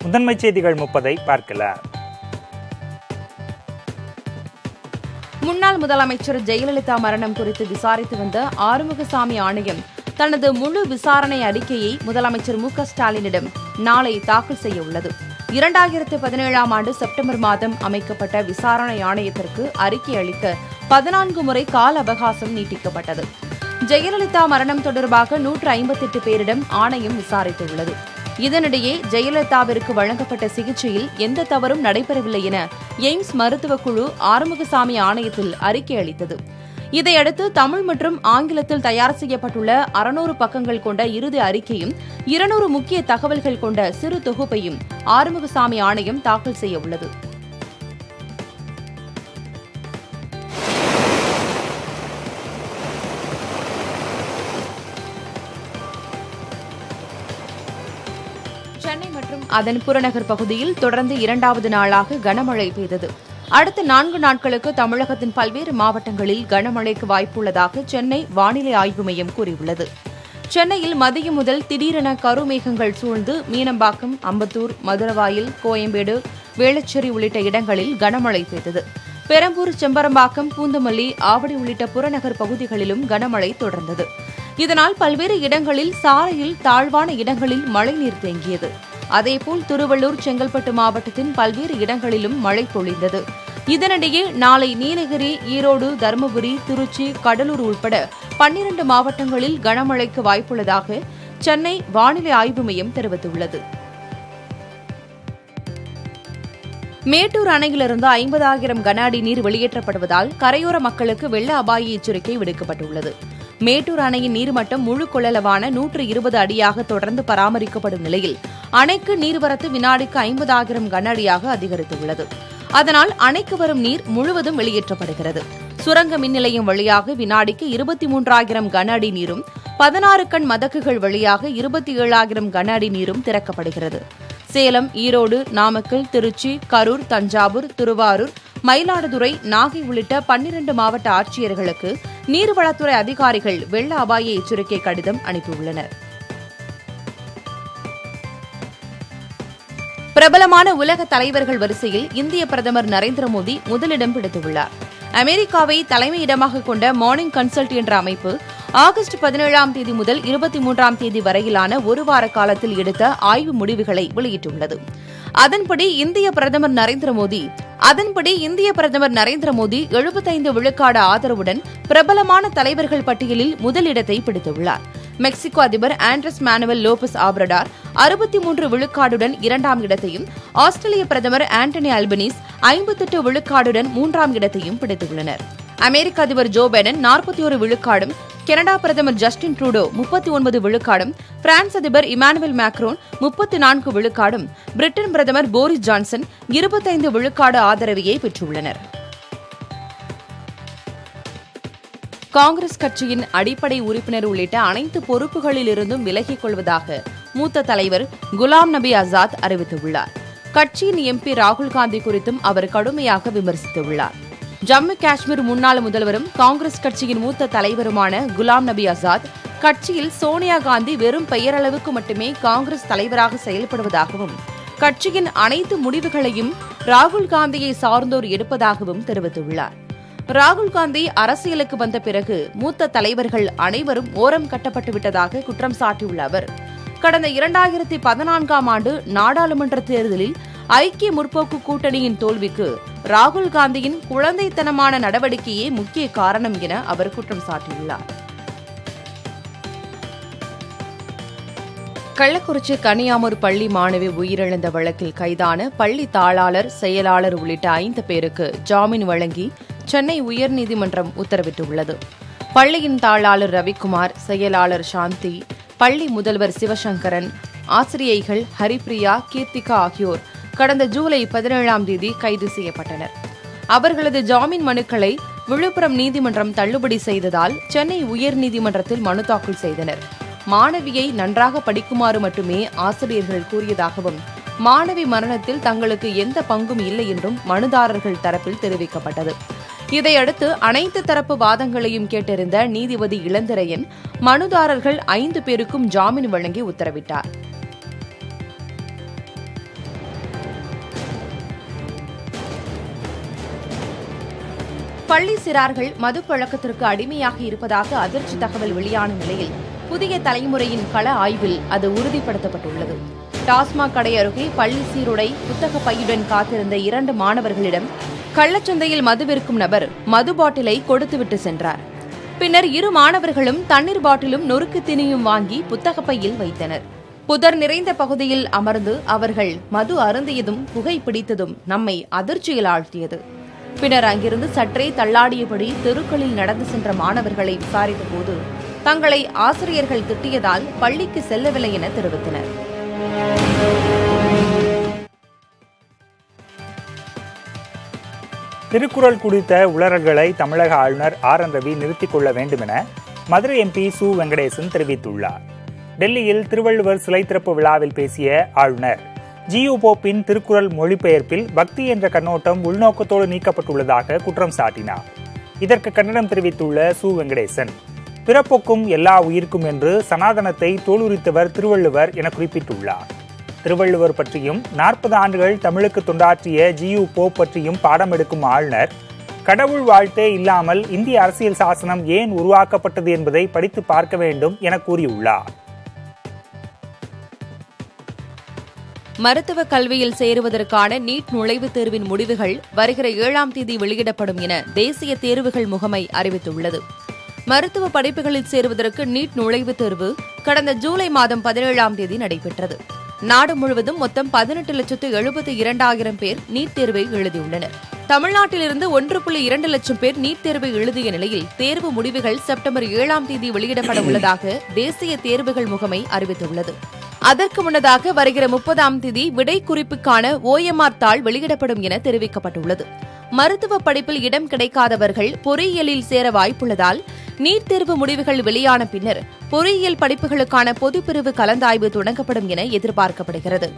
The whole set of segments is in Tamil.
முதன்மை செய்திகள் முப்பதை பார்க்கலாம் முன்னாள் முதலமைச்சர் ஜெயலலிதா மரணம் குறித்து விசாரித்து வந்த ஆறுமுகசாமி ஆணையம் தனது முழு விசாரணை அறிக்கையை முதலமைச்சர் மு க ஸ்டாலினிடம் நாளை தாக்கல் செய்ய உள்ளது இரண்டாயிரத்து பதினேழாம் ஆண்டு செப்டம்பர் மாதம் அமைக்கப்பட்ட விசாரணை ஆணையத்திற்கு அறிக்கை அளிக்க பதினான்கு முறை கால அவகாசம் நீட்டிக்கப்பட்டது ஜெயலலிதா மரணம் தொடர்பாக நூற்று ஐம்பத்தெட்டு பேரிடம் ஆணையம் விசாரித்துள்ளது இதனிடையே ஜெயலலிதாவிற்கு வழங்கப்பட்ட சிகிச்சையில் எந்த தவறும் நடைபெறவில்லை என எய்ம்ஸ் மருத்துவக் குழு ஆறுமுகசாமி ஆணையத்தில் அறிக்கை அளித்தது இதையடுத்து தமிழ் மற்றும் ஆங்கிலத்தில் தயார் செய்யப்பட்டுள்ள அறுநூறு பக்கங்கள் கொண்ட இறுதி அறிக்கையும் இருநூறு முக்கிய தகவல்கள் கொண்ட சிறு தொகுப்பையும் ஆறுமுகசாமி ஆணையம் தாக்கல் செய்ய உள்ளது சென்னை மற்றும் அதன் புறநகர் பகுதியில் தொடர்ந்து இரண்டாவது நாளாக கனமழை பெய்தது அடுத்த நான்கு நாட்களுக்கு தமிழகத்தின் பல்வேறு மாவட்டங்களில் கனமழைக்கு வாய்ப்புள்ளதாக சென்னை வானிலை ஆய்வு மையம் கூறியுள்ளது சென்னையில் மதியம் முதல் திடீரென கருமேகங்கள் சூழ்ந்து மீனம்பாக்கம் அம்பத்தூர் மதுரவாயில் கோயம்பேடு வேளச்சேரி உள்ளிட்ட இடங்களில் கனமழை பெய்தது பெரம்பூர் செம்பரம்பாக்கம் பூந்தமல்லி ஆவடி உள்ளிட்ட புறநகர் பகுதிகளிலும் கனமழை தொடர்ந்தது இதனால் பல்வேறு இடங்களில் சாலையில் தாழ்வான இடங்களில் மழைநீர் தேங்கியது அதேபோல் திருவள்ளூர் செங்கல்பட்டு மாவட்டத்தின் பல்வேறு இடங்களிலும் மழை பொழிந்தது இதனிடையே நாளை நீலகிரி ஈரோடு தருமபுரி திருச்சி கடலூர் உட்பட பன்னிரண்டு மாவட்டங்களில் கனமழைக்கு வாய்ப்புள்ளதாக சென்னை வானிலை ஆய்வு மையம் தெரிவித்துள்ளது மேட்டூர் அணையிலிருந்து ஐம்பதாயிரம் கன அடி நீர் வெளியேற்றப்படுவதால் கரையோர மக்களுக்கு வெள்ள அபாய எச்சரிக்கை விடுக்கப்பட்டுள்ளது மேட்டூர் அணையின் நீர்மட்டம் முழு கொள்ளளவான நூற்று இருபது அடியாக தொடர்ந்து பராமரிக்கப்படும் நிலையில் அணைக்கு நீர்வரத்து வினாடிக்கு ஐம்பதாயிரம் கன அடியாக அதிகரித்துள்ளது அதனால் அணைக்கு வரும் நீர் முழுவதும் வெளியேற்றப்படுகிறது சுரங்க மின் நிலையம் வழியாக வினாடிக்கு இருபத்தி மூன்றாயிரம் கன அடி நீரும் பதினாறு கண் மதக்குகள் வழியாக இருபத்தி ஏழாயிரம் கன அடி நீரும் திறக்கப்படுகிறது சேலம் ஈரோடு நாமக்கல் திருச்சி கரூர் தஞ்சாவூர் திருவாரூர் மயிலாடுதுறை நாகை உள்ளிட்ட பன்னிரண்டு மாவட்ட ஆட்சியர்களுக்கு நீர்வளத்துறை அதிகாரிகள் வெள்ள அபாய எச்சரிக்கை கடிதம் அனுப்பியுள்ளனர் பிரபலமான உலக தலைவர்கள் வரிசையில் இந்திய பிரதமர் நரேந்திர மோடி முதலிடம் பிடித்துள்ளார் அமெரிக்காவை தலைமையிடமாக கொண்ட மார்னிங் கன்சல்ட் என்ற அமைப்பு ஆகஸ்ட் பதினேழாம் தேதி முதல் இருபத்தி மூன்றாம் தேதி வரையிலான ஒரு வார காலத்தில் எடுத்த ஆய்வு முடிவுகளை வெளியிட்டுள்ளது அதன்படி இந்திய பிரதமர் நரேந்திர மோடி அதன்படி இந்திய பிரதமர் நரேந்திர மோடி எழுபத்தைந்து விழுக்காடு ஆதரவுடன் பிரபலமான தலைவர்கள் பட்டியலில் முதலிடத்தை பிடித்துள்ளார் மெக்சிகோ அதிபர் ஆண்ட்ரஸ் மானுவல் லோபஸ் ஆப்ரடார் அறுபத்தி மூன்று விழுக்காடுடன் இரண்டாம் இடத்தையும் ஆஸ்திரேலிய பிரதமர் ஆண்டனி அல்பனீஸ் ஐம்பத்தெட்டு விழுக்காடுடன் மூன்றாம் இடத்தையும் பிடித்துள்ளனர் அமெரிக்க அதிபர் ஜோ பைடன் நாற்பத்தி ஒரு விழுக்காடும் கனடா பிரதமர் ஜஸ்டின் ட்ரூடோ முப்பத்தி ஒன்பது விழுக்காடும் பிரான்ஸ் அதிபர் இமானுவேல் மேக்ரோன் முப்பத்தி நான்கு விழுக்காடும் பிரிட்டன் பிரதமர் போரிஸ் ஜான்சன் இருபத்தைந்து விழுக்காடு ஆதரவையே பெற்றுள்ளனர் காங்கிரஸ் கட்சியின் அடிப்படை உறுப்பினர் உள்ளிட்ட அனைத்து பொறுப்புகளிலிருந்தும் விலகிக் கொள்வதாக மூத்த தலைவர் குலாம் நபி ஆசாத் அறிவித்துள்ளார் கட்சியின் எம்பி ராகுல் காந்தி குறித்தும் அவர் கடுமையாக விமர்சித்துள்ளார் ஜம்மு காஷ்மீர் முன்னாள் முதல்வரும் காங்கிரஸ் கட்சியின் மூத்த தலைவருமான குலாம் நபி ஆசாத் கட்சியில் சோனியா காந்தி வெறும் பெயரளவுக்கு மட்டுமே காங்கிரஸ் தலைவராக செயல்படுவதாகவும் கட்சியின் அனைத்து முடிவுகளையும் ராகுல் காந்தியை சார்ந்தோர் எடுப்பதாகவும் தெரிவித்துள்ளார் ராகுல் காந்தி அரசியலுக்கு வந்த பிறகு மூத்த தலைவர்கள் அனைவரும் ஓரம் கட்டப்பட்டு விட்டதாக குற்றம் சாட்டியுள்ள அவர் கடந்த இரண்டாயிரத்தி பதினான்காம் ஆண்டு நாடாளுமன்ற தேர்தலில் ஐக்கிய முற்போக்கு கூட்டணியின் தோல்விக்கு ராகுல் காந்தியின் குழந்தைத்தனமான நடவடிக்கையே முக்கிய காரணம் என அவர் குற்றம் சாட்டியுள்ளார் கள்ளக்குறிச்சி கனியாமூர் பள்ளி மாணவி உயிரிழந்த வழக்கில் கைதான பள்ளி தாளாளர் செயலாளர் உள்ளிட்ட ஐந்து பேருக்கு ஜாமீன் வழங்கி சென்னை உயர்நீதிமன்றம் உத்தரவிட்டுள்ளது பள்ளியின் தாளாளர் ரவிக்குமார் செயலாளர் சாந்தி பள்ளி முதல்வர் சிவசங்கரன் ஆசிரியைகள் ஹரிப்பிரியா கீர்த்திகா ஆகியோர் கடந்த ஜூலை பதினேழாம் தேதி கைது செய்யப்பட்டனர் அவர்களது ஜாமீன் மனுக்களை விழுப்புரம் நீதிமன்றம் தள்ளுபடி செய்ததால் சென்னை உயர்நீதிமன்றத்தில் மனு தாக்கல் செய்தனர் மாணவியை நன்றாக படிக்குமாறு மட்டுமே ஆசிரியர்கள் கூறியதாகவும் மாணவி மரணத்தில் தங்களுக்கு எந்த பங்கும் இல்லை என்றும் மனுதாரர்கள் தரப்பில் தெரிவிக்கப்பட்டது இதையடுத்து அனைத்து தரப்பு வாதங்களையும் கேட்டறிந்த நீதிபதி இளந்திரையன் மனுதாரர்கள் ஐந்து பேருக்கும் ஜாமீன் வழங்கி உத்தரவிட்டார் பள்ளி சிறார்கள் மது பழக்கத்திற்கு அடிமையாக இருப்பதாக அதிர்ச்சி தகவல் வெளியான நிலையில் புதிய தலைமுறையின் கள ஆய்வில் அது உறுதிப்படுத்தப்பட்டுள்ளது டாஸ்மாக் கடை அருகே பள்ளி சீருடை புத்தக பையுடன் காத்திருந்த இரண்டு மாணவர்களிடம் கள்ளச்சந்தையில் மது விற்கும் நபர் மது பாட்டிலை கொடுத்துவிட்டு சென்றார் பின்னர் இரு மாணவர்களும் தண்ணீர் பாட்டிலும் நொறுக்கு திணியும் வாங்கி புத்தக பையில் வைத்தனர் புதர் நிறைந்த பகுதியில் அமர்ந்து அவர்கள் மது அருந்தியதும் புகை பிடித்ததும் நம்மை அதிர்ச்சியில் ஆழ்த்தியது பின்னர் அங்கிருந்து சற்றே தள்ளாடியபடி தெருக்களில் நடந்து சென்ற மாணவர்களை விசாரித்தபோது தங்களை ஆசிரியர்கள் திட்டியதால் பள்ளிக்கு செல்லவில்லை என தெரிவித்தனர் திருக்குறள் குறித்த உளறல்களை தமிழக ஆளுநர் ஆர் என் ரவி நிறுத்திக் கொள்ள வேண்டும் என மதுரை எம்பி சு வெங்கடேசன் தெரிவித்துள்ளார் டெல்லியில் திருவள்ளுவர் சிலை திறப்பு விழாவில் பேசிய ஆளுநர் ஜியு போப்பின் திருக்குறள் மொழிபெயர்ப்பில் பக்தி என்ற கண்ணோட்டம் உள்நோக்கத்தோடு நீக்கப்பட்டுள்ளதாக குற்றம் சாட்டினார் இதற்கு கண்டனம் தெரிவித்துள்ள சு வெங்கடேசன் பிறப்புக்கும் எல்லா உயிர்க்கும் என்று சனாதனத்தை தோலுரித்தவர் திருவள்ளுவர் என குறிப்பிட்டுள்ளார் திருவள்ளுவர் பற்றியும் நாற்பது ஆண்டுகள் தமிழுக்கு தொண்டாற்றிய ஜியு போப் பற்றியும் பாடம் எடுக்கும் ஆளுநர் கடவுள் வாழ்த்தே இல்லாமல் இந்திய அரசியல் சாசனம் ஏன் உருவாக்கப்பட்டது என்பதை படித்து பார்க்க வேண்டும் என கூறியுள்ளார் மருத்துவ கல்வியில் சேருவதற்கான நீட் நுழைவுத் தேர்வின் முடிவுகள் வருகிற ஏழாம் தேதி வெளியிடப்படும் என தேசிய தேர்வுகள் முகமை அறிவித்துள்ளது மருத்துவ படிப்புகளில் சேருவதற்கு நீட் நுழைவுத் தேர்வு கடந்த ஜூலை மாதம் பதினேழாம் தேதி நடைபெற்றது நாடு முழுவதும் மொத்தம் பதினெட்டு லட்சத்து எழுபத்தி இரண்டாயிரம் பேர் நீட் தேர்வை எழுதியுள்ளனர் தமிழ்நாட்டிலிருந்து ஒன்று புள்ளி இரண்டு லட்சம் பேர் நீட் தேர்வை எழுதிய நிலையில் தேர்வு முடிவுகள் செப்டம்பர் ஏழாம் தேதி வெளியிடப்பட உள்ளதாக தேசிய தேர்வுகள் முகமை அறிவித்துள்ளது அதற்கு முன்னதாக வருகிற முப்பதாம் தேதி விடை குறிப்புக்கான ஓஎம்ஆர் தாள் வெளியிடப்படும் என தெரிவிக்கப்பட்டுள்ளது மருத்துவ படிப்பில் இடம் கிடைக்காதவர்கள் பொறியியலில் சேர வாய்ப்புள்ளதால் நீட் தேர்வு முடிவுகள் வெளியான பின்னர் பொறியியல் படிப்புகளுக்கான பொதுப்பிரிவு கலந்தாய்வு தொடங்கப்படும் என எதிர்பார்க்கப்படுகிறது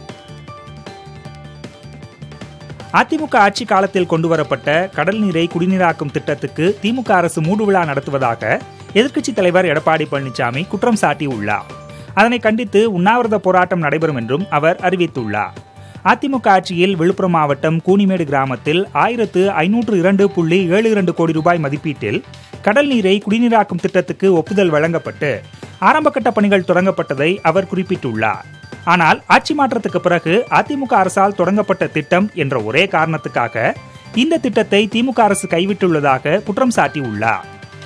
அதிமுக ஆட்சி காலத்தில் கொண்டுவரப்பட்ட கடல் நீரை குடிநீராக்கும் திட்டத்துக்கு திமுக அரசு மூடுவிழா நடத்துவதாக எதிர்க்கட்சித் தலைவர் எடப்பாடி பழனிசாமி குற்றம் சாட்டியுள்ளார் அதனை கண்டித்து உண்ணாவிரத போராட்டம் நடைபெறும் என்றும் அவர் அறிவித்துள்ளார் அதிமுக ஆட்சியில் விழுப்புரம் மாவட்டம் கூனிமேடு கிராமத்தில் ஆயிரத்து ஐநூற்று இரண்டு புள்ளி ஏழு இரண்டு கோடி ரூபாய் மதிப்பீட்டில் கடல் நீரை குடிநீராக்கும் திட்டத்துக்கு ஒப்புதல் வழங்கப்பட்டு ஆரம்பகட்ட பணிகள் தொடங்கப்பட்டதை அவர் குறிப்பிட்டுள்ளார் ஆனால் ஆட்சி மாற்றத்துக்கு பிறகு அதிமுக அரசால் தொடங்கப்பட்ட திட்டம் என்ற ஒரே காரணத்துக்காக இந்த திட்டத்தை திமுக அரசு கைவிட்டுள்ளதாக குற்றம் சாட்டியுள்ளார்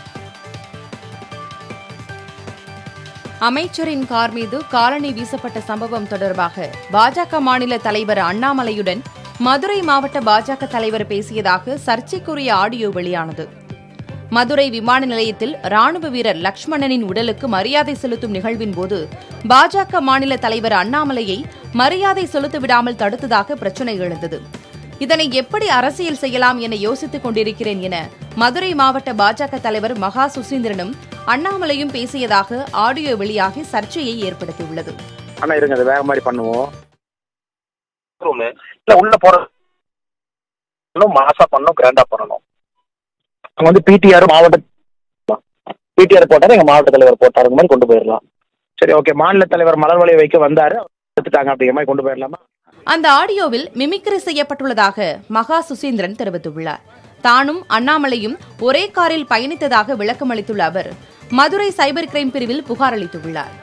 அமைச்சரின் கார் மீது காலணி வீசப்பட்ட சம்பவம் தொடர்பாக பாஜக மாநில தலைவர் அண்ணாமலையுடன் மதுரை மாவட்ட பாஜக தலைவர் பேசியதாக சர்ச்சைக்குரிய ஆடியோ வெளியானது மதுரை விமான நிலையத்தில் ராணுவ வீரர் லக்ஷ்மணனின் உடலுக்கு மரியாதை செலுத்தும் நிகழ்வின் போது பாஜக மாநில தலைவர் அண்ணாமலையை மரியாதை செலுத்த விடாமல் தடுத்ததாக பிரச்சினை எழுந்தது இதனை எப்படி அரசியல் செய்யலாம் என யோசித்துக் கொண்டிருக்கிறேன் என மதுரை மாவட்ட பாஜக தலைவர் மகா சுசீந்திரனும் அண்ணாமலையும் பேசியதாக ஆடியோ வெளியாகி சர்ச்சையை ஏற்படுத்தியுள்ளது அண்ணா இருங்க அது வேற மாதிரி பண்ணுவோம் ரூமு இல்ல உள்ள போற இன்னும் மாசா பண்ணணும் கிராண்டா பண்ணணும் அங்க வந்து பிடிஆர் மாவட்ட பிடிஆர் போட்டாரு எங்க மாவட்ட தலைவர் போட்டாரு மாதிரி கொண்டு போயிடலாம் சரி ஓகே மாநில தலைவர் மலர்வழி வைக்க வந்தாரு எடுத்துட்டாங்க அப்படிங்கிற மாதிரி கொண்டு போயிடலாமா அந்த ஆடியோவில் மிமிக்ரி செய்யப்பட்டுள்ளதாக மகா சுசீந்திரன் தெரிவித்துள்ளார் தானும் அண்ணாமலையும் ஒரே காரில் பயணித்ததாக விளக்கமளித்துள்ள அவர் மதுரை சைபர் கிரைம் பிரிவில் புகார் அளித்துள்ளார்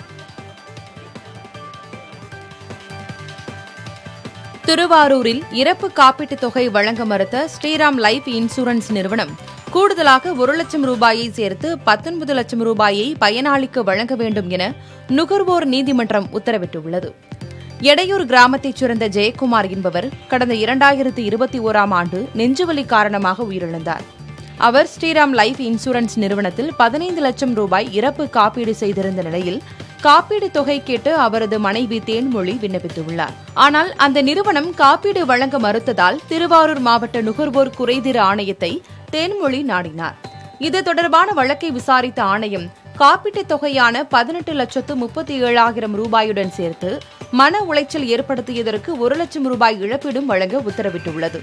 திருவாரூரில் இறப்பு காப்பீட்டுத் தொகை வழங்க மறுத்த ஸ்ரீராம் லைஃப் இன்சூரன்ஸ் நிறுவனம் கூடுதலாக ஒரு லட்சம் ரூபாயை சேர்த்து பத்தொன்பது லட்சம் ரூபாயை பயனாளிக்கு வழங்க வேண்டும் என நுகர்வோர் நீதிமன்றம் உத்தரவிட்டுள்ளது எடையூர் கிராமத்தைச் சேர்ந்த ஜெயக்குமார் என்பவர் கடந்த இரண்டாயிரத்து இருபத்தி ஓராம் ஆண்டு நெஞ்சுவலி காரணமாக உயிரிழந்தார் அவர் ஸ்ரீராம் லைஃப் இன்சூரன்ஸ் நிறுவனத்தில் பதினைந்து லட்சம் ரூபாய் இறப்பு காப்பீடு செய்திருந்த நிலையில் காப்பீடு தொகை கேட்டு அவரது மனைவி தேன்மொழி விண்ணப்பித்துள்ளார் ஆனால் அந்த நிறுவனம் காப்பீடு வழங்க மறுத்ததால் திருவாரூர் மாவட்ட நுகர்வோர் குறைதீர் ஆணையத்தை தேன்மொழி நாடினார் இது தொடர்பான வழக்கை விசாரித்த ஆணையம் காப்பீட்டுத் தொகையான பதினெட்டு லட்சத்து முப்பத்தி ஏழாயிரம் ரூபாயுடன் சேர்த்து மன உளைச்சல் ஏற்படுத்தியதற்கு ஒரு லட்சம் ரூபாய் இழப்பீடும் வழங்க உத்தரவிட்டுள்ளது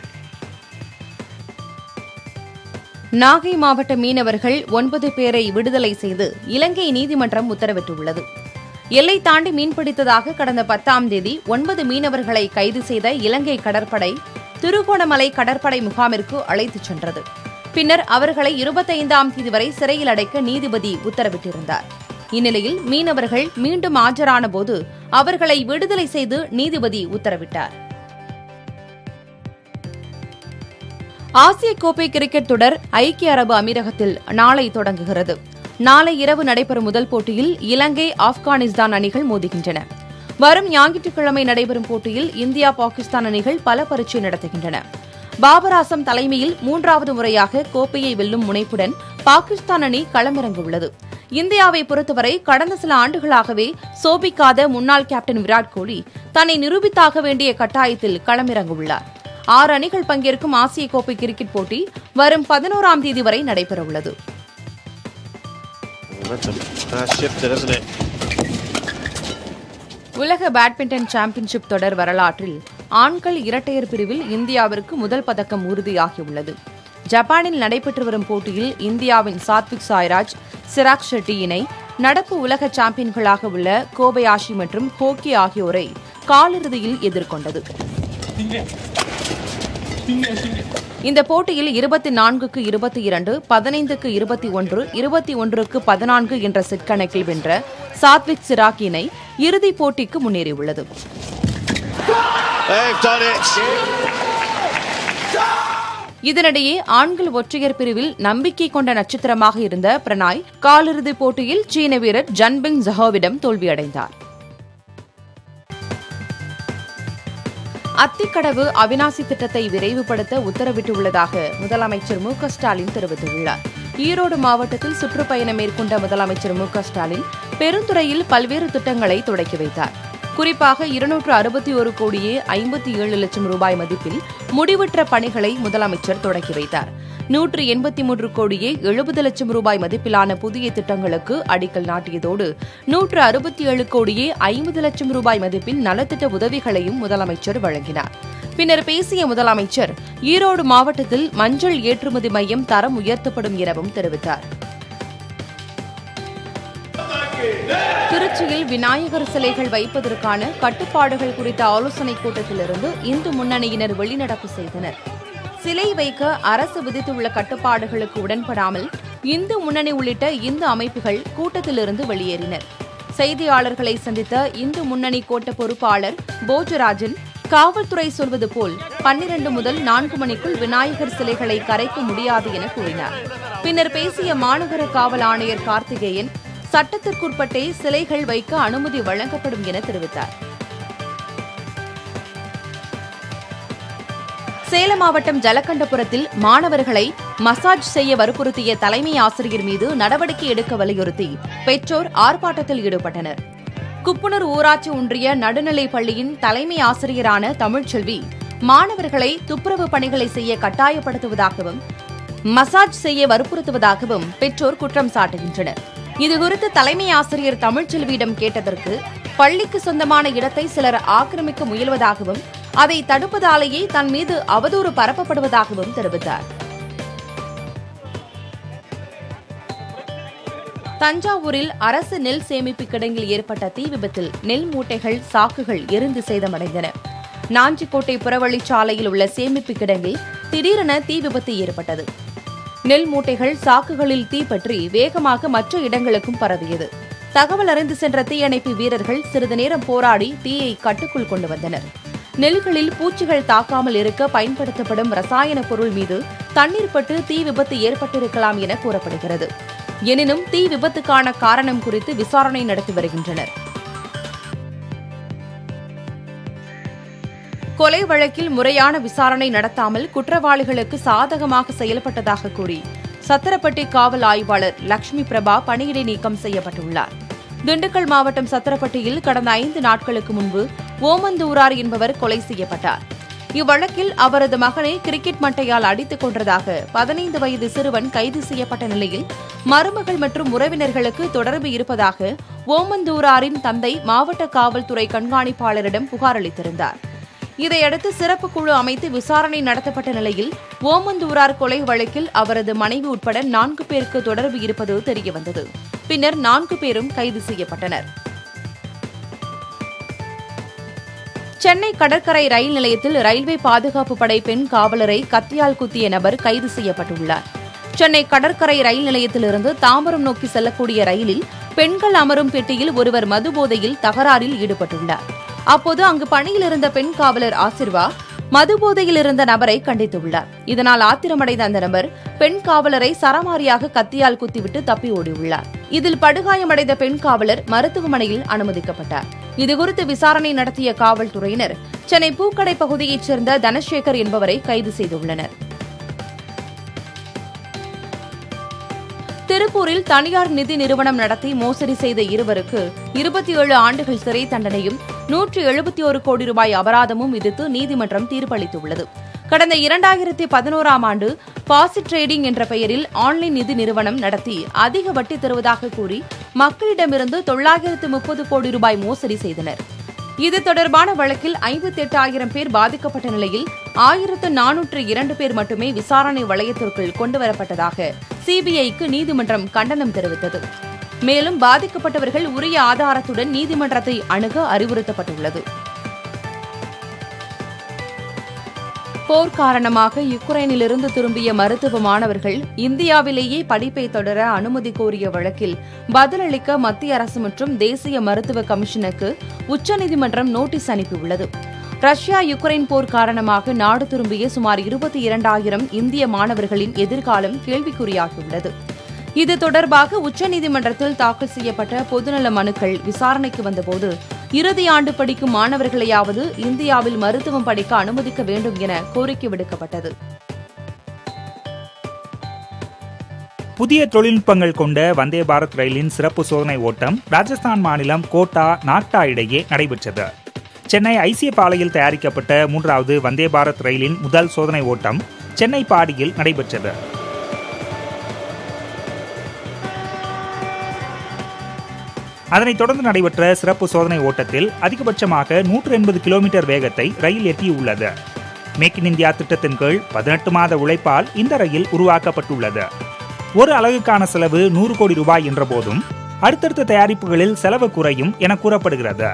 நாகை மாவட்ட மீனவர்கள் ஒன்பது பேரை விடுதலை செய்து இலங்கை நீதிமன்றம் உத்தரவிட்டுள்ளது எல்லை தாண்டி மீன்பிடித்ததாக கடந்த பத்தாம் தேதி ஒன்பது மீனவர்களை கைது செய்த இலங்கை கடற்படை திருகோணமலை கடற்படை முகாமிற்கு அழைத்துச் சென்றது பின்னர் அவர்களை இருபத்தைந்தாம் தேதி வரை சிறையில் அடைக்க நீதிபதி உத்தரவிட்டிருந்தார் இந்நிலையில் மீனவர்கள் மீண்டும் ஆஜரான போது அவர்களை விடுதலை செய்து நீதிபதி உத்தரவிட்டார் ஆசிய கோப்பை கிரிக்கெட் தொடர் ஐக்கிய அரபு அமீரகத்தில் நாளை தொடங்குகிறது நாளை இரவு நடைபெறும் முதல் போட்டியில் இலங்கை ஆப்கானிஸ்தான் அணிகள் மோதுகின்றன வரும் ஞாயிற்றுக்கிழமை நடைபெறும் போட்டியில் இந்தியா பாகிஸ்தான் அணிகள் பல பரீட்சை நடத்துகின்றன பாபர் ஆசம் தலைமையில் மூன்றாவது முறையாக கோப்பையை வெல்லும் முனைப்புடன் பாகிஸ்தான் அணி களமிறங்கவுள்ளது இந்தியாவை பொறுத்தவரை கடந்த சில ஆண்டுகளாகவே சோபிக்காத முன்னாள் கேப்டன் விராட் கோலி தன்னை நிரூபித்தாக வேண்டிய கட்டாயத்தில் களமிறங்கவுள்ளார் ஆறு அணிகள் பங்கேற்கும் ஆசிய கோப்பை கிரிக்கெட் போட்டி வரும் பதினோராம் தேதி வரை நடைபெறவுள்ளது Momentum has shifted, hasn't it? உலக பேட்மிண்டன் சாம்பியன்ஷிப் தொடர் வரலாற்றில் ஆண்கள் இரட்டையர் பிரிவில் இந்தியாவிற்கு முதல் பதக்கம் உறுதியாகியுள்ளது ஜப்பானில் நடைபெற்று வரும் போட்டியில் இந்தியாவின் சாத்விக் சாய்ராஜ் சிராக் ஷெட்டி இணை நடப்பு உலக சாம்பியன்களாக உள்ள கோபயாஷி மற்றும் ஹோக்கி ஆகியோரை காலிறுதியில் எதிர்கொண்டது இந்த போட்டியில் இருபத்தி நான்குக்கு இருபத்தி இரண்டு பதினைந்துக்கு இருபத்தி ஒன்று இருபத்தி ஒன்றுக்கு பதினான்கு என்ற செட் கணக்கில் வென்ற சாத்விக் சிராக் இணை இறுதிப் போட்டிக்கு முன்னேறியுள்ளது They've done it. இதனிடையே ஆண்கள் ஒற்றையர் பிரிவில் நம்பிக்கை கொண்ட நட்சத்திரமாக இருந்த பிரணாய் காலிறுதிப் போட்டியில் சீன வீரர் ஜன்பிங் ஜஹோவிடம் தோல்வியடைந்தார் அத்திக்கடவு அவினாசி திட்டத்தை விரைவுபடுத்த உத்தரவிட்டுள்ளதாக முதலமைச்சர் மு க ஸ்டாலின் தெரிவித்துள்ளார் ஈரோடு மாவட்டத்தில் சுற்றுப்பயணம் மேற்கொண்ட முதலமைச்சர் மு க ஸ்டாலின் பெருந்துறையில் பல்வேறு திட்டங்களை தொடக்கி வைத்தார் குறிப்பாக இருநூற்று அறுபத்தி ஒரு கோடியே ஐம்பத்தி ஏழு லட்சம் ரூபாய் மதிப்பில் முடிவுற்ற பணிகளை முதலமைச்சர் தொடக்கி வைத்தார் நூற்று எண்பத்தி மூன்று கோடியே எழுபது லட்சம் ரூபாய் மதிப்பிலான புதிய திட்டங்களுக்கு அடிக்கல் நாட்டியதோடு நூற்று அறுபத்தி ஏழு கோடியே ஐம்பது லட்சம் ரூபாய் மதிப்பில் நலத்திட்ட உதவிகளையும் முதலமைச்சர் வழங்கினார் பின்னர் பேசிய முதலமைச்சர் ஈரோடு மாவட்டத்தில் மஞ்சள் ஏற்றுமதி மையம் தரம் உயர்த்தப்படும் எனவும் தெரிவித்தார் திருச்சியில் விநாயகர் சிலைகள் வைப்பதற்கான கட்டுப்பாடுகள் குறித்த ஆலோசனைக் கூட்டத்திலிருந்து இந்து முன்னணியினர் வெளிநடப்பு செய்தனர் சிலை வைக்க அரசு விதித்துள்ள கட்டுப்பாடுகளுக்கு உடன்படாமல் இந்து முன்னணி உள்ளிட்ட இந்து அமைப்புகள் கூட்டத்திலிருந்து வெளியேறினர் செய்தியாளர்களை சந்தித்த இந்து முன்னணி கோட்ட பொறுப்பாளர் போஜராஜன் காவல்துறை சொல்வது போல் பன்னிரண்டு முதல் நான்கு மணிக்குள் விநாயகர் சிலைகளை கரைக்க முடியாது என கூறினார் பின்னர் பேசிய மாநகர காவல் ஆணையர் கார்த்திகேயன் சட்டத்திற்குட்பட்டே சிலைகள் வைக்க அனுமதி வழங்கப்படும் என தெரிவித்தார் சேலம் மாவட்டம் ஜலகண்டபுரத்தில் மாணவர்களை மசாஜ் செய்ய வற்புறுத்திய தலைமை ஆசிரியர் மீது நடவடிக்கை எடுக்க வலியுறுத்தி பெற்றோர் ஆர்ப்பாட்டத்தில் ஈடுபட்டனர் குப்புணர் ஊராட்சி ஒன்றிய நடுநிலைப் பள்ளியின் தலைமை ஆசிரியரான தமிழ்ச்செல்வி மாணவர்களை துப்புரவு பணிகளை செய்ய கட்டாயப்படுத்துவதாகவும் மசாஜ் செய்ய வற்புறுத்துவதாகவும் பெற்றோர் குற்றம் சாட்டுகின்றனர் இதுகுறித்து தலைமை ஆசிரியர் தமிழ்ச்செல்வியிடம் கேட்டதற்கு பள்ளிக்கு சொந்தமான இடத்தை சிலர் ஆக்கிரமிக்க முயல்வதாகவும் அதை தடுப்பதாலேயே தன் மீது அவதூறு பரப்பப்படுவதாகவும் தெரிவித்தார் தஞ்சாவூரில் அரசு நெல் சேமிப்பு கிடங்கில் ஏற்பட்ட தீ விபத்தில் நெல் மூட்டைகள் சாக்குகள் எரிந்து சேதமடைந்தன நாஞ்சிக்கோட்டை புறவழிச்சாலையில் உள்ள சேமிப்பு கிடங்கில் திடீரென தீ விபத்து ஏற்பட்டது நெல் மூட்டைகள் சாக்குகளில் தீப்பற்றி வேகமாக மற்ற இடங்களுக்கும் பரவியது தகவல் அறிந்து சென்ற தீயணைப்பு வீரர்கள் சிறிது நேரம் போராடி தீயை கட்டுக்குள் கொண்டு வந்தனர் நெல்களில் பூச்சிகள் தாக்காமல் இருக்க பயன்படுத்தப்படும் ரசாயன பொருள் மீது தண்ணீர் பட்டு தீ விபத்து ஏற்பட்டிருக்கலாம் என கூறப்படுகிறது எனினும் தீ விபத்துக்கான காரணம் குறித்து விசாரணை நடத்தி வருகின்றனர் கொலை வழக்கில் முறையான விசாரணை நடத்தாமல் குற்றவாளிகளுக்கு சாதகமாக செயல்பட்டதாக கூறி சத்திரப்பட்டி காவல் ஆய்வாளர் லட்சுமி பிரபா பணியிடை நீக்கம் செய்யப்பட்டுள்ளார் திண்டுக்கல் மாவட்டம் சத்திரப்பட்டியில் கடந்த ஐந்து நாட்களுக்கு முன்பு ஓமந்தூரார் என்பவர் கொலை செய்யப்பட்டார் இவ்வழக்கில் அவரது மகனை கிரிக்கெட் மட்டையால் அடித்துக் கொன்றதாக பதினைந்து வயது சிறுவன் கைது செய்யப்பட்ட நிலையில் மருமகள் மற்றும் உறவினர்களுக்கு தொடர்பு இருப்பதாக ஓமந்தூராரின் தந்தை மாவட்ட காவல்துறை கண்காணிப்பாளரிடம் புகார் அளித்திருந்தார் இதையடுத்து சிறப்பு குழு அமைத்து விசாரணை நடத்தப்பட்ட நிலையில் ஓமந்தூரார் கொலை வழக்கில் அவரது மனைவி உட்பட நான்கு பேருக்கு தொடர்பு இருப்பது தெரியவந்தது பின்னர் நான்கு பேரும் கைது செய்யப்பட்டனர் சென்னை கடற்கரை ரயில் நிலையத்தில் ரயில்வே பாதுகாப்பு படை பெண் காவலரை கத்தியால் குத்திய நபர் கைது செய்யப்பட்டுள்ளார் சென்னை கடற்கரை ரயில் நிலையத்திலிருந்து தாம்பரம் நோக்கி செல்லக்கூடிய ரயிலில் பெண்கள் அமரும் பெட்டியில் ஒருவர் மது போதையில் தகராறில் ஈடுபட்டுள்ளார் அப்போது அங்கு பணியில் இருந்த பெண் காவலர் ஆசிர்வா மது போதையில் இருந்த நபரை கண்டித்துள்ளார் இதனால் ஆத்திரமடைந்த அந்த நபர் பெண் காவலரை சரமாரியாக கத்தியால் குத்திவிட்டு தப்பி ஓடியுள்ளார் இதில் படுகாயமடைந்த பெண் காவலர் மருத்துவமனையில் அனுமதிக்கப்பட்டார் இதுகுறித்து விசாரணை நடத்திய காவல்துறையினர் சென்னை பூக்கடை பகுதியைச் சேர்ந்த தனசேகர் என்பவரை கைது செய்துள்ளனர் திருப்பூரில் தனியார் நிதி நிறுவனம் நடத்தி மோசடி செய்த இருவருக்கு இருபத்தி ஏழு ஆண்டுகள் சிறை தண்டனையும் நூற்று எழுபத்தி ஒரு கோடி ரூபாய் அபராதமும் விதித்து நீதிமன்றம் தீர்ப்பளித்துள்ளது கடந்த இரண்டாயிரத்தி பதினோராம் ஆண்டு பாசி ட்ரேடிங் என்ற பெயரில் ஆன்லைன் நிதி நிறுவனம் நடத்தி அதிக வட்டி தருவதாக கூறி மக்களிடமிருந்து தொள்ளாயிரத்து முப்பது கோடி ரூபாய் மோசடி செய்தனர் இது தொடர்பான வழக்கில் ஐம்பத்தி எட்டாயிரம் பேர் பாதிக்கப்பட்ட நிலையில் ஆயிரத்து நானூற்று இரண்டு பேர் மட்டுமே விசாரணை வளையத்திற்குள் கொண்டுவரப்பட்டதாக சிபிஐக்கு நீதிமன்றம் கண்டனம் தெரிவித்தது மேலும் பாதிக்கப்பட்டவர்கள் உரிய ஆதாரத்துடன் நீதிமன்றத்தை அணுக அறிவுறுத்தப்பட்டுள்ளது போர் காரணமாக யுக்ரைனிலிருந்து திரும்பிய மருத்துவ மாணவர்கள் இந்தியாவிலேயே படிப்பை தொடர அனுமதி கோரிய வழக்கில் பதிலளிக்க மத்திய அரசு மற்றும் தேசிய மருத்துவ கமிஷனுக்கு உச்சநீதிமன்றம் நோட்டீஸ் அனுப்பியுள்ளது ரஷ்யா யுக்ரைன் போர் காரணமாக நாடு திரும்பிய சுமார் இருபத்தி இரண்டாயிரம் இந்திய மாணவர்களின் எதிர்காலம் கேள்விக்குறியாகியுள்ளது இது தொடர்பாக உச்சநீதிமன்றத்தில் தாக்கல் செய்யப்பட்ட பொதுநல மனுக்கள் விசாரணைக்கு வந்தபோது இறுதி ஆண்டு படிக்கும் மாணவர்களையாவது இந்தியாவில் மருத்துவம் படிக்க அனுமதிக்க வேண்டும் என கோரிக்கை விடுக்கப்பட்டது புதிய தொழில்நுட்பங்கள் கொண்ட வந்தே பாரத் ரயிலின் சிறப்பு சோதனை ஓட்டம் ராஜஸ்தான் மாநிலம் கோட்டா நாக்டா இடையே நடைபெற்றது சென்னை ஐசிய பாளையில் தயாரிக்கப்பட்ட மூன்றாவது வந்தே பாரத் ரயிலின் முதல் சோதனை ஓட்டம் சென்னை பாடியில் நடைபெற்றது அதனைத் தொடர்ந்து நடைபெற்ற சிறப்பு சோதனை ஓட்டத்தில் அதிகபட்சமாக நூற்று எண்பது கிலோமீட்டர் வேகத்தை ரயில் எட்டியுள்ளது மேக் இன் இந்தியா திட்டத்தின் கீழ் பதினெட்டு மாத உழைப்பால் இந்த ரயில் உருவாக்கப்பட்டுள்ளது ஒரு அலகுக்கான செலவு நூறு கோடி ரூபாய் என்ற போதும் அடுத்தடுத்த தயாரிப்புகளில் செலவு குறையும் என கூறப்படுகிறது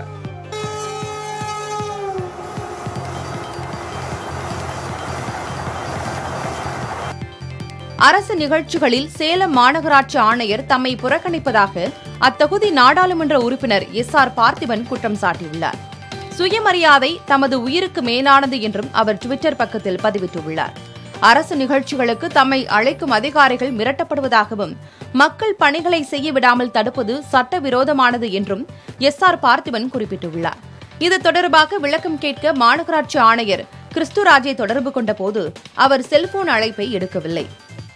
அரசு நிகழ்ச்சிகளில் சேலம் மாநகராட்சி ஆணையர் தம்மை புறக்கணிப்பதாக அத்தொகுதி நாடாளுமன்ற உறுப்பினர் எஸ் ஆர் பார்த்திபன் குற்றம் சாட்டியுள்ளார் சுயமரியாதை தமது உயிருக்கு மேலானது என்றும் அவர் டுவிட்டர் பக்கத்தில் பதிவிட்டுள்ளார் அரசு நிகழ்ச்சிகளுக்கு தம்மை அழைக்கும் அதிகாரிகள் மிரட்டப்படுவதாகவும் மக்கள் பணிகளை செய்ய விடாமல் தடுப்பது சட்டவிரோதமானது என்றும் எஸ் ஆர் பார்த்திபன் குறிப்பிட்டுள்ளார் இது தொடர்பாக விளக்கம் கேட்க மாநகராட்சி ஆணையர் கிறிஸ்துராஜை தொடர்பு கொண்டபோது அவர் செல்போன் அழைப்பை எடுக்கவில்லை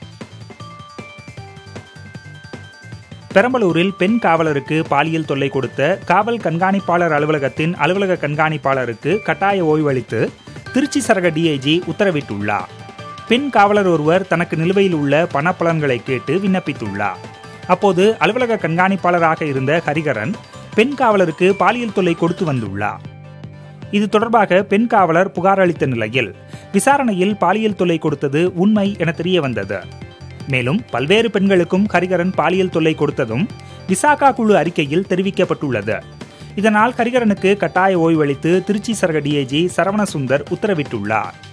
பெரம்பலூரில் பெண் காவலருக்கு பாலியல் தொல்லை கொடுத்த காவல் கண்காணிப்பாளர் அலுவலகத்தின் அலுவலக கண்காணிப்பாளருக்கு கட்டாய ஓய்வளித்து திருச்சி சரக டிஐஜி உத்தரவிட்டுள்ளார் பெண் காவலர் ஒருவர் தனக்கு நிலுவையில் உள்ள பணப்பலன்களை கேட்டு விண்ணப்பித்துள்ளார் அப்போது அலுவலக கண்காணிப்பாளராக இருந்த ஹரிகரன் பெண் காவலருக்கு பாலியல் தொல்லை கொடுத்து வந்துள்ளார் இது தொடர்பாக பெண் காவலர் புகார் அளித்த நிலையில் விசாரணையில் பாலியல் தொல்லை கொடுத்தது உண்மை என தெரிய வந்தது மேலும் பல்வேறு பெண்களுக்கும் ஹரிகரன் பாலியல் தொல்லை கொடுத்ததும் விசாகா குழு அறிக்கையில் தெரிவிக்கப்பட்டுள்ளது இதனால் ஹரிகரனுக்கு கட்டாய ஓய்வளித்து திருச்சி சரக டிஐஜி சரவணசுந்தர் உத்தரவிட்டுள்ளார்